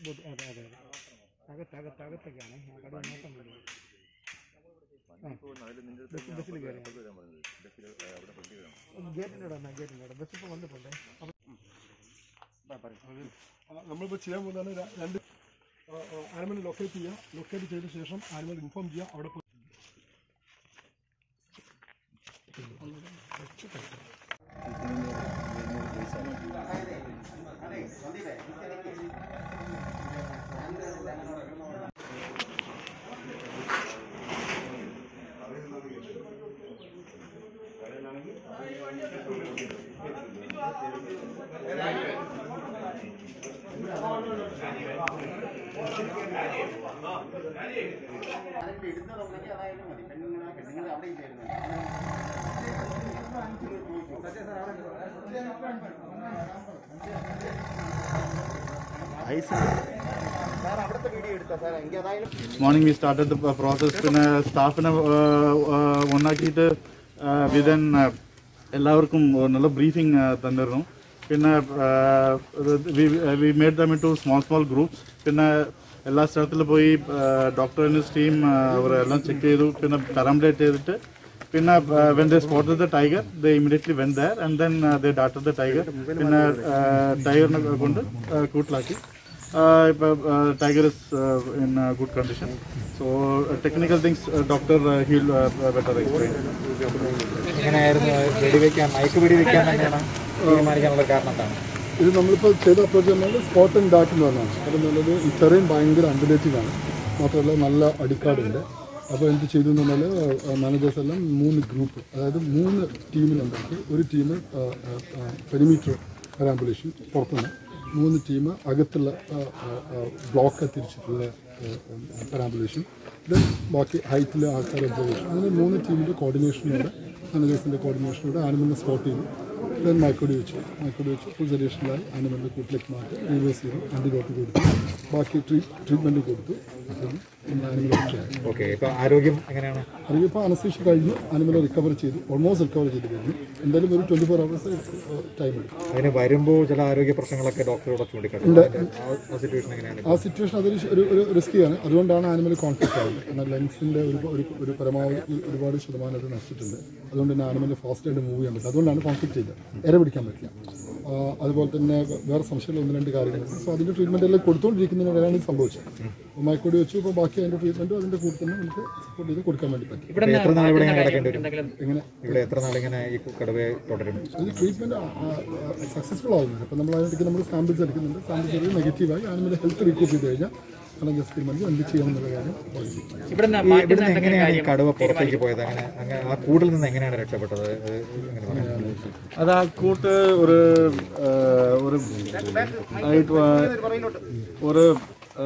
ബുദ്ധ- അതെ അതെ അതെ അകത്ത് അകത്ത് അകത്തൊക്കെയാണ് കട നോക്കാൻ വേണ്ടി ബസ് ബസ്സിൽ കയറി ഗേറ്റിൻ്റെ അവിടെ നിന്നാ ഗേറ്റിൻ്റെ അവിടെ ബസ് ഇപ്പോൾ വന്നിട്ടുണ്ട് അപ്പോൾ നമ്മളിപ്പോൾ ചെയ്യാൻ പോകുന്നതാണ് ര- രണ്ട് ആനിമൽ ലൊക്കേറ്റ് ചെയ്യുക ലൊക്കേറ്റ് ചെയ്ത ശേഷം ആനിമൽ ഇൻഫോം ചെയ്യുക അവിടെ പോയി morning we started the process പിന്നെ സ്റ്റാഫിനെ ഒന്നാക്കിയിട്ട് വിതൻ എല്ലാവർക്കും നല്ല ബ്രീഫിംഗ് തന്നിരുന്നു പിന്നെ we made them to small small groups പിന്നെ എല്ലാ സ്ഥലത്തിലും പോയി ഡോക്ടറിൻ്റെ ടീം അവരെല്ലാം ചെക്ക് ചെയ്തു പിന്നെ പെരാംബുലേറ്റ് ചെയ്തിട്ട് പിന്നെ when they spotted the tiger they immediately when there and then they darted the tiger പിന്നെ ടൈഗറിനെ കൊണ്ട് കൂട്ടിലാക്കി ഇപ്പോൾ tiger is in good condition so technical things doctor he'll better explain എങ്ങനെയായിരുന്നു വെടിവെക്കാൻ മയക്ക് വെടിവെക്കാൻ തന്നെയാണ് തീരുമാനിക്കാനുള്ള കാരണം എന്താണ് ഇത് നമ്മളിപ്പോൾ ചെയ്ത അപ്രോച്ച് പറഞ്ഞാൽ സ്പോട്ട് ആൻഡ് ഡാറ്റ് എന്ന് പറഞ്ഞാണ് അത് നല്ലത് ഈ ടെറൈൻ ഭയങ്കര അൺറിലേറ്റീവ് ആണ് മാത്രമല്ല നല്ല അടിക്കാടുണ്ട് അപ്പോൾ എന്ത് ചെയ്തു എന്ന് പറഞ്ഞാൽ മാനേജേഴ്സ് എല്ലാം മൂന്ന് ഗ്രൂപ്പ് അതായത് മൂന്ന് ടീമിലുണ്ടാക്കി ഒരു ടീം പെരിമീറ്റർ പെരാമ്പുലേഷൻ പുറത്തുനിന്ന് മൂന്ന് ടീം അകത്തുള്ള ബ്ലോക്ക് തിരിച്ചിട്ടുള്ള പെരാമ്പുലേഷൻ ദെൻ ബാക്കി ഹൈറ്റിലെ ആൾക്കാർ ഒബ്സർവേഷൻ അങ്ങനെ മൂന്ന് ടീമിൻ്റെ കോർഡിനേഷനോടെ മാനേജേഴ്സിൻ്റെ കോർഡിനേഷനോടെ ആനിമലിനെ സ്പോട്ട് ചെയ്തു ദെൻ മയക്കോടി വെച്ചു മയക്കോടി വെച്ച് ഫുൾ സൊല്യൂഷനിലായി ആനിമലിൻ്റെ കൂട്ടിലേക്ക് മാറ്റി റിവേഴ്സ് ചെയ്തു ആൻറ്റിബയോട്ടിക് കൊടുത്തു ബാക്കി ട്രീറ്റ്മെൻറ്റ് കൊടുത്തു അതാണ് നമ്മൾ ആനിമൽ ആയി ഓക്കെ ഇപ്പോൾ ആരോഗ്യം എങ്ങനെയാണ് അതിപ്പോൾ അനസ്തീഷ്യ കഴിഞ്ഞു ആനിമൽ റിക്കവർ ചെയ്തു ഓൾമോസ്റ്റ് റിക്കവർ ചെയ്ത് കഴിഞ്ഞു എന്തായാലും ഒരു ട്വൻറ്റി ഫോർ അവേഴ്സ് ടൈം എടുക്കും അതിന് വരുമ്പോൾ ചില ആരോഗ്യ പ്രശ്നങ്ങളൊക്കെ ഡോക്ടറോട് ചൂണ്ടിക്കാട്ടും ആ സിറ്റുവേഷൻ എങ്ങനെയാണ് ആ സിറ്റുവേഷൻ അതൊരു ശ- ഒരു ഒരു റിസ്ക്കിയാണ് അതുകൊണ്ടാണ് ആനിമൽ കോൺഫ്ലിക്റ്റ് ആവുന്നത് കാരണം ലങ്സിൻ്റെ ഒരു ഒരു ഒരു പരമാവധി ഒരുപാട് ശതമാനം അത് നശിച്ചിട്ടുണ്ട് അതുകൊണ്ട് തന്നെ ആനിമൽ ഫാസ്റ്റായിട്ട് മൂവ് ചെയ്യാൻ പറ്റില്ല അതുകൊണ്ടാണ് കോൺഫ്ലിക്റ്റ് ചെയ്തത് ഇര പിടിക്കാൻ പറ്റില്ല ആ, അതുപോലെ തന്നെ വേറെ സംശയമുള്ള ഒന്ന് രണ്ട് കാര്യങ്ങളുണ്ട് സോ അതിൻ്റെ ട്രീറ്റ്മെൻറ്റ് എല്ലാം കൊടുത്തുകൊണ്ടിരിക്കുന്നതിനിടെയാണ് ഇത് സംഭവിച്ചത് അപ്പോൾ മയക്കോടി വെച്ചു ഇപ്പോൾ ബാക്കി അതിൻ്റെ ട്രീറ്റ്മെൻറ്റും അതിൻ്റെ കൂടെ തന്നെ നമുക്ക് സപ്പോർട്ട് ചെയ്ത് കൊടുക്കാൻ വേണ്ടി പറ്റും ഇവിടെ എത്ര നാൾ ഇവിടെ ഇങ്ങനെ കിടക്കേണ്ടി വരും എങ്ങനെ ഇവിടെ എത്ര നാളിങ്ങനെ ഈ കടുവയെ തുടരും ഇത് ട്രീറ്റ്മെൻറ്റ് സക്സസ്ഫുൾ ആവുന്നുണ്ട് അപ്പോൾ നമ്മൾ അതിനൊക്കെ നമ്മൾ സാമ്പിൾസ് എടുക്കുന്നുണ്ട് സാമ്പിൾസ് എടുത്ത് നെഗറ്റീവായി ആനിമൽ ഹെൽത്ത് റിക്രൂട്ട് ചെയ്ത് കഴിഞ്ഞാൽ കാരണം ജസ്റ്റ് തീരുമാനിക്കും എന്ത് ചെയ്യണം എന്നുള്ള കാര്യം ബോധിപ്പിക്കും. ഈ ഇവിടുന്ന് എങ്ങനെയാണ് ഈ കടുവ പുറത്തേക്ക് പോയത് അങ്ങനെ അങ്ങനെ ആ കൂടിൽ നിന്ന് എങ്ങനെയാണ് രക്ഷപ്പെട്ടത് അത് എങ്ങനെ പറയാം അത് ആ കൂട്ട് ഒരു ആ, ഒരു ആയിട്ട് വാ- ഒരു ആ,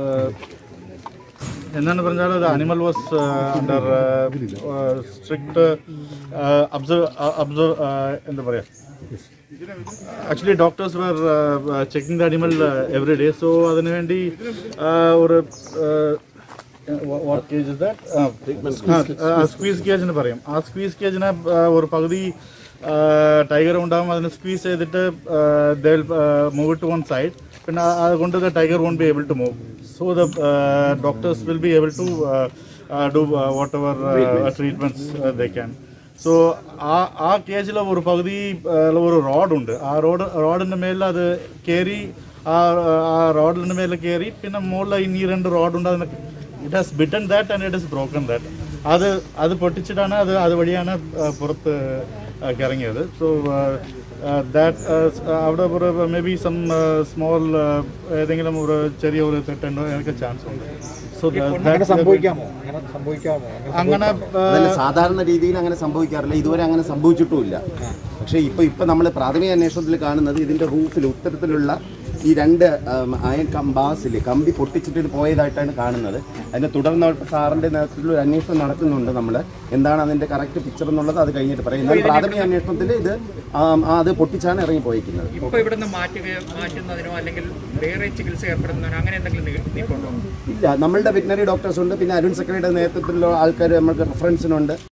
എന്നാണ് പറഞ്ഞാൽ അത് animal was under strict observe observe എന്താ പറയുക actually doctors were checking the animal every day so അതിനു വേണ്ടി ആ, ഒരു വാട്ട് കേജ് സ്ക്വീസ് കേജ് എന്ന് പറയും ആ സ്ക്വീസ് കേജിനെ ഒരു പകുതി ടൈഗർ ഉണ്ടാകും അതിനെ സ്ക്വീസ് ചെയ്തിട്ട് മൂവ് ടു വൺ സൈഡ് പിന്നെ ആ- അതുകൊണ്ട് tiger won't be able to move so the doctors will be able to do whatever treatments they can so ആ ആ കേജിൽ ഒരു പകുതി ആ, ഒരു റോഡുണ്ട് ആ റോഡ് റോഡിൻ്റെ മേലിൽ അത് കയറി ആ ആ റോഡിൻ്റെ മേലെ കയറി പിന്നെ മുകളിൽ ഇനി രണ്ട് റോഡുണ്ട് അതിന് it has bitten that and it is broken that അത് അത് പൊട്ടിച്ചിട്ടാണ് അത് അത് വഴിയാണ് ആ, പുറത്ത് ആ, ഇറങ്ങിയത് സോ ദാറ്റ് അവിടെ ഒരു മേ ബി സം സ്മോൾ ഏതെങ്കിലും ഒരു ചെറിയ ഒരു തെറ്റുണ്ടോ എനിക്ക് ചാൻസ് ഉണ്ട് സോ അങ്ങനെ സംഭവിക്കാമോ അങ്ങനെ സംഭവിക്കാമോ അങ്ങനെ അങ്ങനെ ആ, അതല്ല സാധാരണ രീതിയിൽ അങ്ങനെ സംഭവിക്കാറില്ല ഇതുവരെ അങ്ങനെ സംഭവിച്ചിട്ടുമില്ല പക്ഷേ ഇപ്പൊ ഇപ്പൊ നമ്മൾ പ്രാഥമിക അന്വേഷണത്തിൽ കാണുന്നത് ഇതിന്റെ റൂഫിൽ ഉത്തരത്തിലുള്ള ഈ രണ്ട് ആം, അയൺ കമ്പാസിൽ കമ്പി പൊട്ടിച്ചിട്ട് ഇത് പോയതായിട്ടാണ് കാണുന്നത് അതിനെ തുടർന്ന് സാറിന്റെ നേതൃത്വത്തിൽ ഒരു അന്വേഷണം നടത്തുന്നുണ്ട് നമ്മൾ എന്താണ് അതിന്റെ കറക്റ്റ് പിക്ചർ എന്നുള്ളത് അത് കഴിഞ്ഞിട്ട് പറയാം എന്നാൽ പ്രാഥമിക അന്വേഷണത്തിൽ ഇത് ആം, ആ, അത് പൊട്ടിച്ചാണ് ഇറങ്ങി പോയിരിക്കുന്നത് ഇപ്പൊ ഇവിടുന്ന് മാറ്റുകയോ മാറ്റുന്നതിനോ അല്ലെങ്കിൽ വേറെ ചികിത്സ ഏർപ്പെടുന്നതിനോ അങ്ങനെ എന്തെങ്കിലും നീ- നീക്കമുണ്ടോ ഇല്ല നമ്മളുടെ വെറ്റിനറി ഡോക്ടേഴ്സ് ഉണ്ട് പിന്നെ അരുൺ സെക്രട്ടറിയുടെ നേതൃത്വത്തിലുള്ള ആൾക്കാർ നമ്മൾക്ക് റെഫറൻസിനുണ്ട്